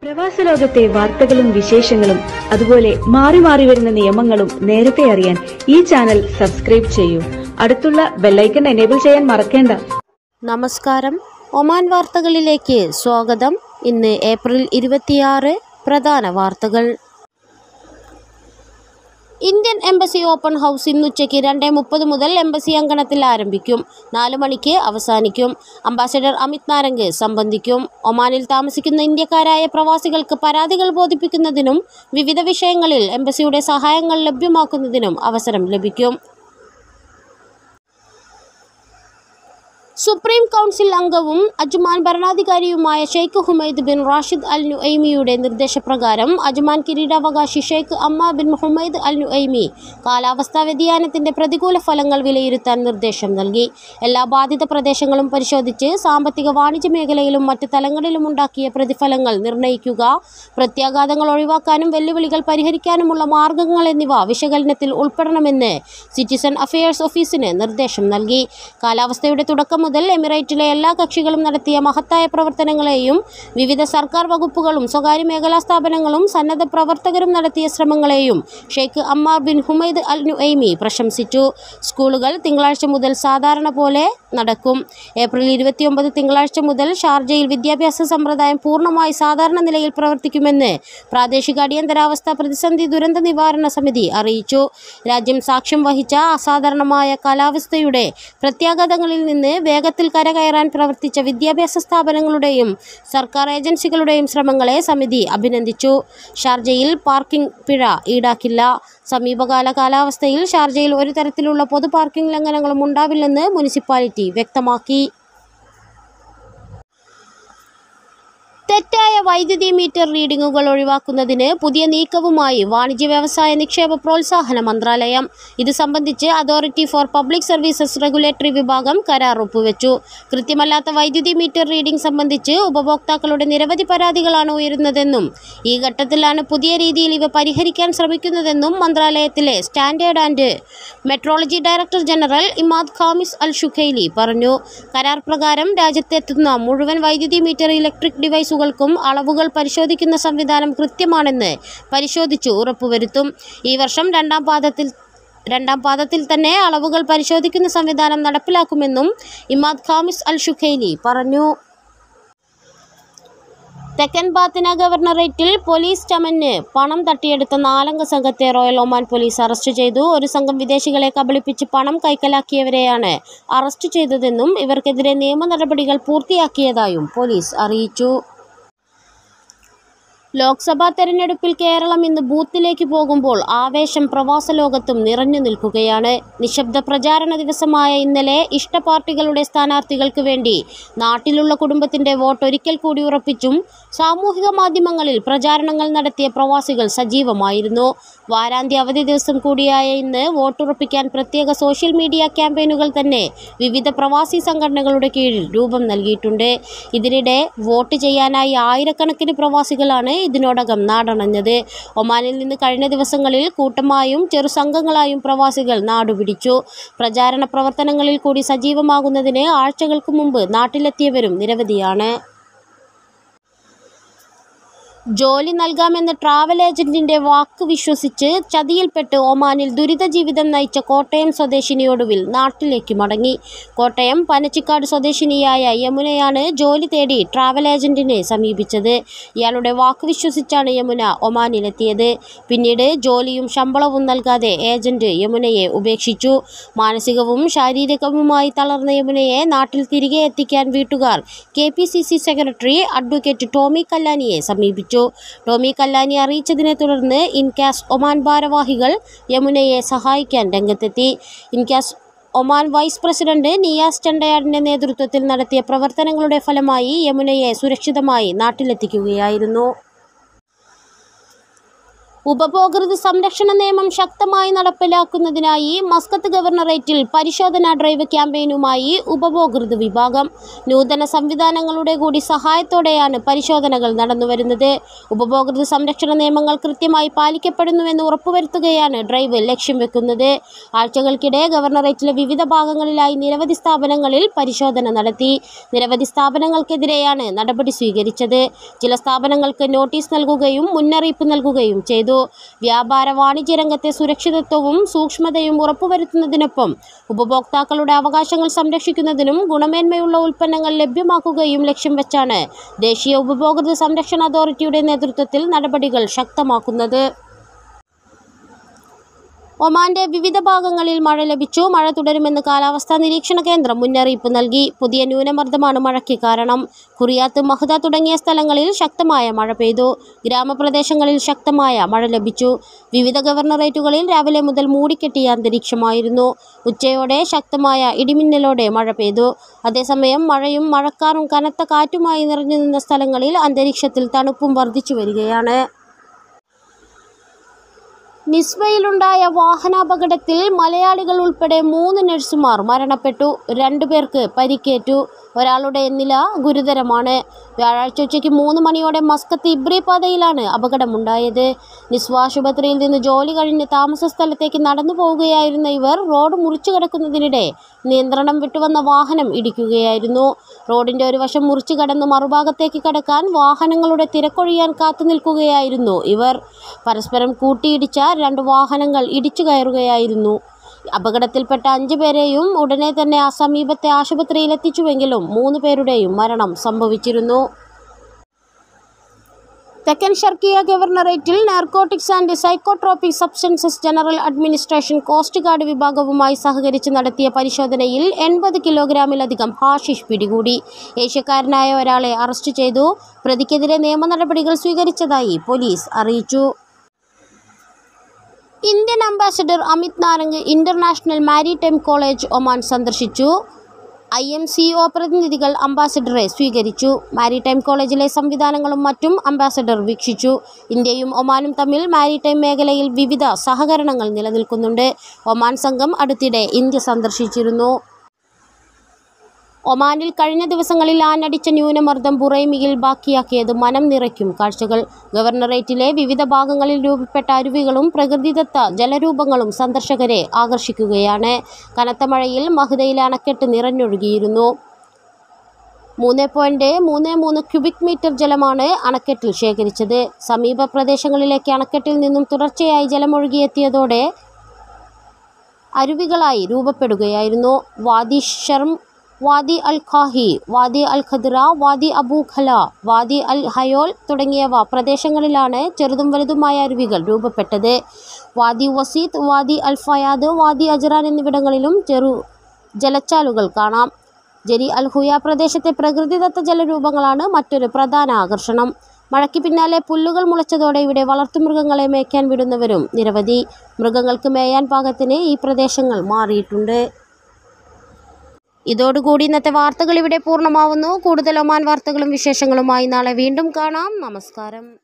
പ്രവാസ ലോകത്തെ വാർത്തകളും വിശേഷങ്ങളും അതുപോലെ മാറി മാറി വരുന്ന നിയമങ്ങളും നേരത്തെ അറിയാൻ ഈ ചാനൽ സബ്സ്ക്രൈബ് ചെയ്യൂ അടുത്തുള്ള ബെല്ലൈക്കൺ എനേബിൾ ചെയ്യാൻ മറക്കേണ്ട നമസ്കാരം ഒമാൻ വാർത്തകളിലേക്ക് സ്വാഗതം ഇന്ന് ഏപ്രിൽ ഇരുപത്തിയാറ് പ്രധാന വാർത്തകൾ ഇന്ത്യൻ എംബസി ഓപ്പൺ ഹൗസ് ഇന്ന് ഉച്ചയ്ക്ക് രണ്ട് മുപ്പത് മുതൽ എംബസി അങ്കണത്തിൽ ആരംഭിക്കും നാല് മണിക്ക് അവസാനിക്കും അംബാസഡർ അമിത് നാരംഗ് സംബന്ധിക്കും ഒമാനിൽ താമസിക്കുന്ന ഇന്ത്യക്കാരായ പ്രവാസികൾക്ക് പരാതികൾ ബോധിപ്പിക്കുന്നതിനും വിവിധ വിഷയങ്ങളിൽ എംബസിയുടെ സഹായങ്ങൾ ലഭ്യമാക്കുന്നതിനും അവസരം ലഭിക്കും സുപ്രീം കൗൺസിൽ അംഗവും അജ്മാൻ ഭരണാധികാരിയുമായ Sheikh Humaid bin Rashid Al നുഐമിയുടെ നിർദ്ദേശപ്രകാരം അജ്മാൻ കിരീടാവകാശി ഷെയ്ഖ് അമ്മ ബിൻ ഹുമൈദ് അൽ നുഐമി കാലാവസ്ഥാ വ്യതിയാനത്തിന്റെ പ്രതികൂല ഫലങ്ങൾ വിലയിരുത്താൻ നിർദ്ദേശം നൽകി എല്ലാ ബാധിത പ്രദേശങ്ങളും പരിശോധിച്ച് സാമ്പത്തിക വാണിജ്യ മേഖലയിലും മറ്റ് തലങ്ങളിലും ഉണ്ടാക്കിയ പ്രതിഫലങ്ങൾ നിർണ്ണയിക്കുക പ്രത്യാഘാതങ്ങൾ ഒഴിവാക്കാനും വെല്ലുവിളികൾ പരിഹരിക്കാനുമുള്ള മാർഗങ്ങൾ എന്നിവ വിശകലനത്തിൽ ഉൾപ്പെടണമെന്ന് സിറ്റിസൺ അഫയേഴ്സ് ഓഫീസിന് നിർദ്ദേശം നൽകി കാലാവസ്ഥയുടെ തുടക്കം മുതൽ എമിറേറ്റിലെ എല്ലാ കക്ഷികളും നടത്തിയ മഹത്തായ പ്രവർത്തനങ്ങളെയും വിവിധ സർക്കാർ വകുപ്പുകളും സ്വകാര്യ മേഖലാ സ്ഥാപനങ്ങളും സന്നദ്ധ പ്രവർത്തകരും നടത്തിയ ശ്രമങ്ങളെയും Sheikh Ammar bin Humaid Al Nuaimi പ്രശംസിച്ചു സ്കൂളുകൾ തിങ്കളാഴ്ച മുതൽ സാധാരണ പോലെ നടക്കും ഏപ്രിൽ ഇരുപത്തിയൊമ്പത് തിങ്കളാഴ്ച മുതൽ ഷാർജയിൽ വിദ്യാഭ്യാസ സമ്പ്രദായം പൂർണ്ണമായി സാധാരണ നിലയിൽ പ്രവർത്തിക്കുമെന്ന് പ്രാദേശിക അടിയന്തരാവസ്ഥ പ്രതിസന്ധി ദുരന്ത നിവാരണ സമിതി അറിയിച്ചു രാജ്യം സാക്ഷ്യം വഹിച്ച അസാധാരണമായ കാലാവസ്ഥയുടെ പ്രത്യാഘാതങ്ങളിൽ നിന്ന് വേഗത്തിൽ കരകയറാൻ പ്രവർത്തിച്ച വിദ്യാഭ്യാസ സ്ഥാപനങ്ങളുടെയും സർക്കാർ ഏജൻസികളുടെയും ശ്രമങ്ങളെ സമിതി അഭിനന്ദിച്ചു ഷാർജയിൽ പാർക്കിംഗ് പിഴ ഈടാക്കില്ല സമീപകാല കാലാവസ്ഥയിൽ ഷാർജയിൽ ഒരു തരത്തിലുള്ള പൊതു പാർക്കിംഗ് ലംഘനങ്ങളും ഉണ്ടാവില്ലെന്ന് മുനിസിപ്പാലിറ്റി വ്യക്തമാക്കി തെറ്റായ വൈദ്യുതി മീറ്റർ റീഡിംഗുകൾ ഒഴിവാക്കുന്നതിന് പുതിയ നീക്കവുമായി വാണിജ്യ വ്യവസായ നിക്ഷേപ പ്രോത്സാഹന മന്ത്രാലയം ഇത് സംബന്ധിച്ച് authority for public services regulatory വിഭാഗം കരാർ ഒപ്പുവെച്ചു കൃത്യമല്ലാത്ത വൈദ്യുതി മീറ്റർ റീഡിംഗ് സംബന്ധിച്ച് ഉപഭോക്താക്കളുടെ നിരവധി പരാതികളാണ് ഉയരുന്നതെന്നും ഈ ഘട്ടത്തിലാണ് പുതിയ രീതിയിൽ ഇവ പരിഹരിക്കാൻ ശ്രമിക്കുന്നതെന്നും മന്ത്രാലയത്തിലെ standard and metrology director general Imad Khamis Al Shukaili പറഞ്ഞു കരാർ പ്രകാരം രാജ്യത്തെത്തുന്ന മുഴുവൻ വൈദ്യുതി മീറ്റർ ഇലക്ട്രിക് ഡിവൈസുകൾക്കും അളവുകൾ പരിശോധിക്കുന്ന സംവിധാനം കൃത്യമാണെന്ന് പരിശോധിച്ചു ഉറപ്പുവരുത്തും ഈ വർഷം രണ്ടാം പാദത്തിൽ രണ്ടാം പാദത്തിൽ തന്നെ അളവുകൾ പരിശോധിക്കുന്ന സംവിധാനം നടപ്പിലാക്കുമെന്നും ഇമാദ് ഖാമിസ് അൽ ഷുഖൈലി പറഞ്ഞു തെക്കൻ ബാത്തിന ഗവർണറേറ്റിൽ പോലീസ് ചമന് പണം തട്ടിയെടുത്ത നാലംഗ സംഘത്തെ റോയൽ ഒമാൻ പോലീസ് അറസ്റ്റ് ചെയ്തു ഒരു സംഘം വിദേശികളെ കബളിപ്പിച്ച് പണം കൈക്കലാക്കിയവരെയാണ് അറസ്റ്റ് ചെയ്തതെന്നും ഇവർക്കെതിരെ നിയമ നടപടികൾ പൂർത്തിയാക്കിയതായും പോലീസ് അറിയിച്ചു ലോക്സഭാ തെരഞ്ഞെടുപ്പിൽ കേരളം ഇന്ന് ബൂത്തിലേക്ക് പോകുമ്പോൾ ആവേശം പ്രവാസ ലോകത്തും നിറഞ്ഞു നിൽക്കുകയാണ് നിശബ്ദ പ്രചാരണ ദിവസമായ ഇന്നലെ ഇഷ്ട പാർട്ടികളുടെ സ്ഥാനാർത്ഥികൾക്ക് വേണ്ടി നാട്ടിലുള്ള കുടുംബത്തിന്റെ വോട്ട് ഒരിക്കൽ കൂടി ഉറപ്പിച്ചും സാമൂഹിക മാധ്യമങ്ങളിൽ പ്രചാരണങ്ങൾ നടത്തിയ പ്രവാസികൾ സജീവമായിരുന്നു വാരാന്ത്യ അവധി ദിവസം കൂടിയായ ഇന്ന് വോട്ടുറപ്പിക്കാൻ പ്രത്യേക സോഷ്യൽ മീഡിയ ക്യാമ്പയിനുകൾ തന്നെ വിവിധ പ്രവാസി സംഘടനകളുടെ കീഴിൽ രൂപം നൽകിയിട്ടുണ്ട് ഇതിനിടെ വോട്ട് ചെയ്യാനായി ആയിരക്കണക്കിന് പ്രവാസികളാണ് ഇതിനോടകം നാടണഞ്ഞത് ഒമാനിൽ നിന്ന് കഴിഞ്ഞ ദിവസങ്ങളിൽ കൂട്ടമായും ചെറു സംഘങ്ങളായും പ്രവാസികൾ നാടുപിടിച്ചു പ്രചാരണ പ്രവർത്തനങ്ങളിൽ കൂടി സജീവമാകുന്നതിന് ആഴ്ചകൾക്ക് മുമ്പ് നാട്ടിലെത്തിയവരും നിരവധിയാണ് ജോലി നൽകാമെന്ന ട്രാവൽ ഏജന്റിന്റെ വാക്ക് വിശ്വസിച്ച് ചതിയിൽപ്പെട്ട് ഒമാനിൽ ദുരിത ജീവിതം നയിച്ച കോട്ടയം സ്വദേശിനി ഒടുവിൽ നാട്ടിലേക്ക് മടങ്ങി കോട്ടയം പനച്ചിക്കാട് സ്വദേശിനിയായ യമുനയാണ് ജോലി തേടി ട്രാവൽ ഏജന്റിനെ സമീപിച്ചത് ഇയാളുടെ വാക്ക് വിശ്വസിച്ചാണ് യമുന ഒമാനിലെത്തിയത് പിന്നീട് ജോലിയും ശമ്പളവും നൽകാതെ ഏജന്റ് യമുനയെ ഉപേക്ഷിച്ചു മാനസികവും ശാരീരികവുമായി തളർന്ന യമുനയെ നാട്ടിൽ തിരികെ എത്തിക്കാൻ വീട്ടുകാർ K P C C secretary advocate Tomy കല്ലാനിയെ സമീപിച്ചു ടോമി കല്ലാനി അറിയിച്ചതിനെ തുടർന്ന് ഇൻകാസ് ഒമാൻ ഭാരവാഹികൾ യമുനയെ സഹായിക്കാൻ രംഗത്തെത്തി Incas Oman vice president Niyas ചണ്ടയാടിന്റെ നേതൃത്വത്തിൽ നടത്തിയ പ്രവർത്തനങ്ങളുടെ ഫലമായി യമുനയെ സുരക്ഷിതമായി നാട്ടിലെത്തിക്കുകയായിരുന്നു ഉപഭോക്തൃ സംരക്ഷണ നിയമം ശക്തമായി നടപ്പിലാക്കുന്നതിനായി മസ്കത്ത് ഗവർണറേറ്റിൽ പരിശോധനാ ഡ്രൈവ് ക്യാമ്പയിനുമായി ഉപഭോക്തൃ വിഭാഗം നൂതന സംവിധാനങ്ങളുടെ കൂടി സഹായത്തോടെയാണ് പരിശോധനകൾ നടന്നുവരുന്നത് ഉപഭോക്തൃ സംരക്ഷണ നിയമങ്ങൾ കൃത്യമായി പാലിക്കപ്പെടുന്നുവെന്ന് ഉറപ്പുവരുത്തുകയാണ് ഡ്രൈവ് ലക്ഷ്യം വെക്കുന്നത് ആഴ്ചകൾക്കിടെ ഗവർണറേറ്റിലെ വിവിധ ഭാഗങ്ങളിലായി നിരവധി സ്ഥാപനങ്ങളിൽ പരിശോധന നടത്തി നിരവധി സ്ഥാപനങ്ങൾക്കെതിരെയാണ് നടപടി സ്വീകരിച്ചത് ചില സ്ഥാപനങ്ങൾക്ക് നോട്ടീസ് നൽകുകയും മുന്നറിയിപ്പ് നൽകുകയും ചെയ്തു വ്യാപാര വാണിജ്യ രംഗത്തെ സുരക്ഷിതത്വവും സൂക്ഷ്മതയും ഉറപ്പുവരുത്തുന്നതിനൊപ്പം ഉപഭോക്താക്കളുടെ അവകാശങ്ങൾ സംരക്ഷിക്കുന്നതിനും ഗുണമേന്മയുള്ള ഉൽപ്പന്നങ്ങൾ ലഭ്യമാക്കുകയും ലക്ഷ്യം വെച്ചാണ് ദേശീയ ഉപഭോക്തൃ സംരക്ഷണ അതോറിറ്റിയുടെ നേതൃത്വത്തിൽ നടപടികൾ ശക്തമാക്കുന്നത് ഒമാന്റെ വിവിധ ഭാഗങ്ങളിൽ മഴ ലഭിച്ചു മഴ തുടരുമെന്ന് കാലാവസ്ഥാ നിരീക്ഷണ കേന്ദ്രം മുന്നറിയിപ്പ് നൽകി പുതിയ ന്യൂനമർദ്ദമാണ് മഴയ്ക്ക് കാരണം കുറിയാത്ത് മഹ്ദ തുടങ്ങിയ സ്ഥലങ്ങളിൽ ശക്തമായ മഴ പെയ്തു ഗ്രാമപ്രദേശങ്ങളിൽ ശക്തമായ മഴ ലഭിച്ചു വിവിധ ഗവർണറേറ്റുകളിൽ രാവിലെ മുതൽ മൂടിക്കെട്ടിയ അന്തരീക്ഷമായിരുന്നു ഉച്ചയോടെ ശക്തമായ ഇടിമിന്നലോടെ മഴ പെയ്തു അതേസമയം മഴയും മഴക്കാറും കനത്ത കാറ്റുമായി നിറഞ്ഞു നിന്ന സ്ഥലങ്ങളിൽ അന്തരീക്ഷത്തിൽ തണുപ്പും വർദ്ധിച്ചു വരികയാണ് നിസ്വയിലുണ്ടായ വാഹനാപകടത്തിൽ മലയാളികൾ ഉൾപ്പെടെ മൂന്ന് നഴ്സുമാർ മരണപ്പെട്ടു രണ്ടുപേർക്ക് പരിക്കേറ്റു ഒരാളുടെ നില ഗുരുതരമാണ് വ്യാഴാഴ്ച ഉച്ചയ്ക്ക് മൂന്ന് മണിയോടെ മസ്കത്ത് ഇബ്രി പാതയിലാണ് അപകടമുണ്ടായത് നിസ്വ ആശുപത്രിയിൽ നിന്ന് ജോലി കഴിഞ്ഞ് താമസ സ്ഥലത്തേക്ക് നടന്നു പോവുകയായിരുന്ന ഇവർ റോഡ് മുറിച്ചു കിടക്കുന്നതിനിടെ നിയന്ത്രണം വിട്ടുവന്ന വാഹനം ഇടിക്കുകയായിരുന്നു റോഡിന്റെ ഒരു വശം മുറിച്ചു കടന്ന് മറുഭാഗത്തേക്ക് കടക്കാൻ വാഹനങ്ങളുടെ തിരക്കൊഴിയാൻ കാത്തു നിൽക്കുകയായിരുന്നു ഇവർ പരസ്പരം കൂട്ടിയിടിച്ച രണ്ട് വാഹനങ്ങൾ ഇടിച്ചു കയറുകയായിരുന്നു അപകടത്തിൽപ്പെട്ട അഞ്ചു പേരെയും ഉടനെ തന്നെ ആ സമീപത്തെ ആശുപത്രിയിൽ എത്തിച്ചുവെങ്കിലും മൂന്ന് പേരുടെയും മരണം സംഭവിച്ചിരുന്നു തെക്കൻ ഷർക്കിയ ഗവർണറേറ്റിൽ narcotics and psychotropic substances general administration coast guard വിഭാഗവുമായി സഹകരിച്ച് നടത്തിയ പരിശോധനയിൽ എൺപത് കിലോഗ്രാമിലധികം ഹാഷിഷ് പിടികൂടി ഏഷ്യക്കാരനായ ഒരാളെ അറസ്റ്റ് ചെയ്തു പ്രതിക്കെതിരെ നിയമ നടപടികൾ സ്വീകരിച്ചതായി പോലീസ് അറിയിച്ചു Indian ambassador Amit Narang international maritime college Oman സന്ദർശിച്ചു ഐ എം സി ഒ പ്രതിനിധികൾ അംബാസഡറെ സ്വീകരിച്ചു മാരിടൈം കോളേജിലെ സംവിധാനങ്ങളും മറ്റും അംബാസഡർ വീക്ഷിച്ചു ഇന്ത്യയും ഒമാനും തമ്മിൽ മാരിടൈം മേഖലയിൽ വിവിധ സഹകരണങ്ങൾ നിലനിൽക്കുന്നുണ്ട് ഒമാൻ സംഘം അടുത്തിടെ ഇന്ത്യ സന്ദർശിച്ചിരുന്നു ഒമാനിൽ കഴിഞ്ഞ ദിവസങ്ങളിൽ ആഞ്ഞടിച്ച ന്യൂനമർദ്ദം ബുറൈമിയിൽ ബാക്കിയാക്കിയത് മനം നിറയ്ക്കും കാഴ്ചകൾ ഗവർണറേറ്റിലെ വിവിധ ഭാഗങ്ങളിൽ രൂപപ്പെട്ട അരുവികളും പ്രകൃതിദത്ത ജലരൂപങ്ങളും സന്ദർശകരെ ആകർഷിക്കുകയാണ് കനത്ത മഴയിൽ മഹ്ദയിലെ അണക്കെട്ട് നിറഞ്ഞൊഴുകിയിരുന്നു മൂന്ന് പോയിന്റ് മൂന്ന് മൂന്ന് ക്യൂബിക് മീറ്റർ ജലമാണ് അണക്കെട്ടിൽ ശേഖരിച്ചത് സമീപ പ്രദേശങ്ങളിലേക്ക് അണക്കെട്ടിൽ നിന്നും തുടർച്ചയായി ജലമൊഴുകിയെത്തിയതോടെ അരുവികളായി രൂപപ്പെടുകയായിരുന്നു വാദി ഷർം വാദി അൽ ഖാഹി വാദി അൽ ഖദ്ര വാദി അബൂ ഖല വാദി അൽ ഹയോൽ തുടങ്ങിയവ പ്രദേശങ്ങളിലാണ് ചെറുതും വലുതുമായ അരുവികൾ രൂപപ്പെട്ടത് വാദി വസീത്ത് വാദി അൽ ഫയാദ് വാദി അജ്റാൻ എന്നിവിടങ്ങളിലും ചെറു ജലച്ചാലുകൾ കാണാം ജരി അൽ ഹുയ പ്രദേശത്തെ പ്രകൃതിദത്ത ജലരൂപങ്ങളാണ് മറ്റൊരു പ്രധാന ആകർഷണം മഴയ്ക്ക് പിന്നാലെ പുല്ലുകൾ മുളച്ചതോടെ ഇവിടെ വളർത്തുമൃഗങ്ങളെ മേയ്ക്കാൻ വിടുന്നവരും നിരവധി മൃഗങ്ങൾക്ക് മേയാൻ പാകത്തിന് ഈ പ്രദേശങ്ങൾ മാറിയിട്ടുണ്ട് ഇതോടുകൂടി ഇന്നത്തെ വാർത്തകൾ ഇവിടെ പൂർണ്ണമാവുന്നു കൂടുതൽ ഒമാൻ വാർത്തകളും വിശേഷങ്ങളുമായി നാളെ വീണ്ടും കാണാം നമസ്കാരം